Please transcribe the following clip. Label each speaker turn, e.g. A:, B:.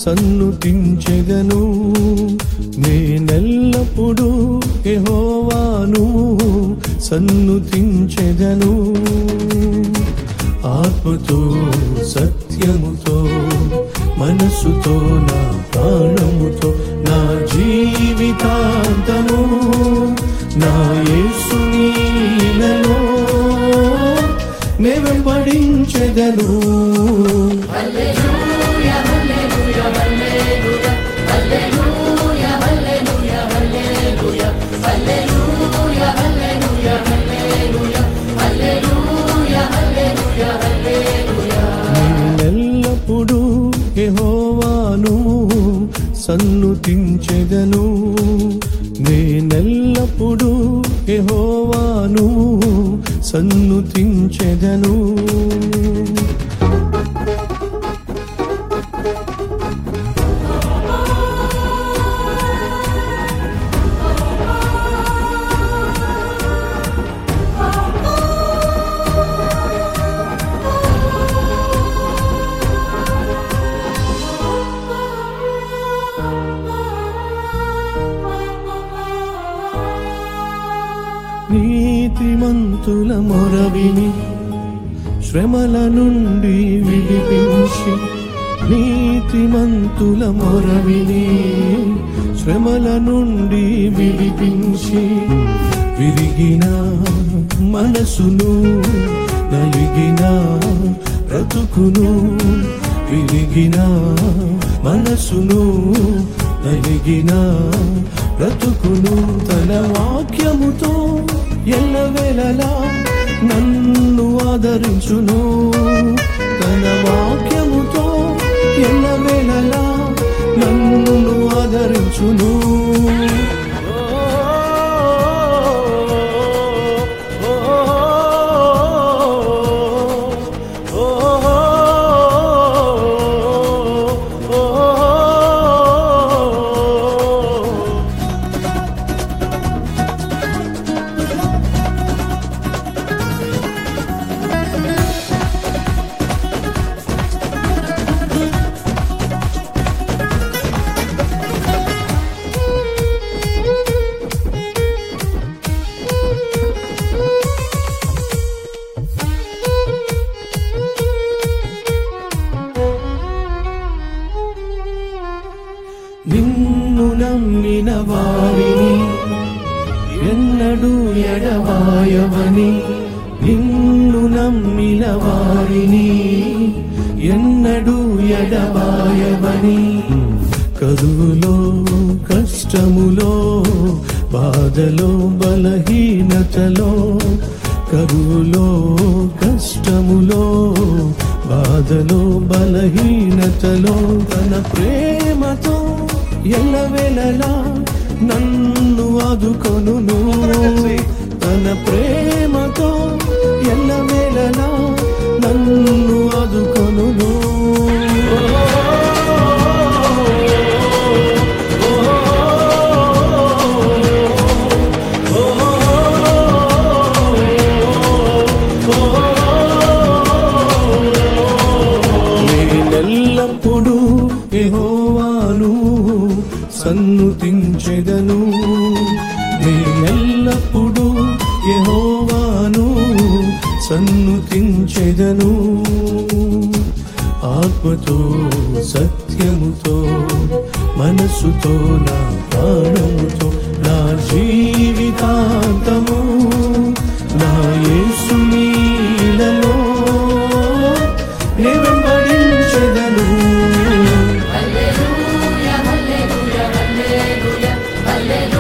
A: సన్నుతించెదను నేనెల్లప్పుడూ యెహోవాను సన్నుతించెదను ఆత్మతో సత్యముతో మనసుతో నా ప్రాణముతో నా జీవితాంతము నా యేసునీలలో నే వెంబడించెదను నేనెల్లప్పుడూ యెహోవాను సన్నుతించెదను నేనెల్లప్పుడూ యెహోవాను సన్నుతించెదను నీతిమంతుల మొరవిని శ్రమల నుండి విడిపించి నీతిమంతుల మొరవిని శ్రమల నుండి విడిపించి విరిగిన మనసును నలిగిన బ్రతుకును విరిగిన మనసును నలిగిన బ్రతుకును తన వాక్యముతో ఎల్లవేళలా నన్ను ఆదరించును తన వాక్యముతో ఎల్లవేళలా నన్ను ఆదరించును నిన్ను నమ్మిన వారిని ఎన్నడూ ఎడవాయవని నిన్ను నమ్మిన వారిని ఎన్నడూ ఎడవాయవని కరువులో కష్టములో బాధలో బలహీనతలో కరువులో కష్టములో బాధలో బలహీనతలో తన ప్రేమతో ఎల్లవేళలా నన్ను ఆదుకొనును తన ప్రేమతో ఎల్లవేళలా నన్ను ఆదుకొనును నేనెల్లప్పుడూ యెహోవాను సన్నుతించెదను నేనెల్లప్పుడూ యెహోవాను సన్నుతించెదను ఆత్మతో సత్యముతో మనసుతో నా ప్రాణముతో నా జీవితాంతము నా యేసునీలలో నే వెంబడించెదను
B: Hallelujah, hallelujah, hallelujah, hallelujah.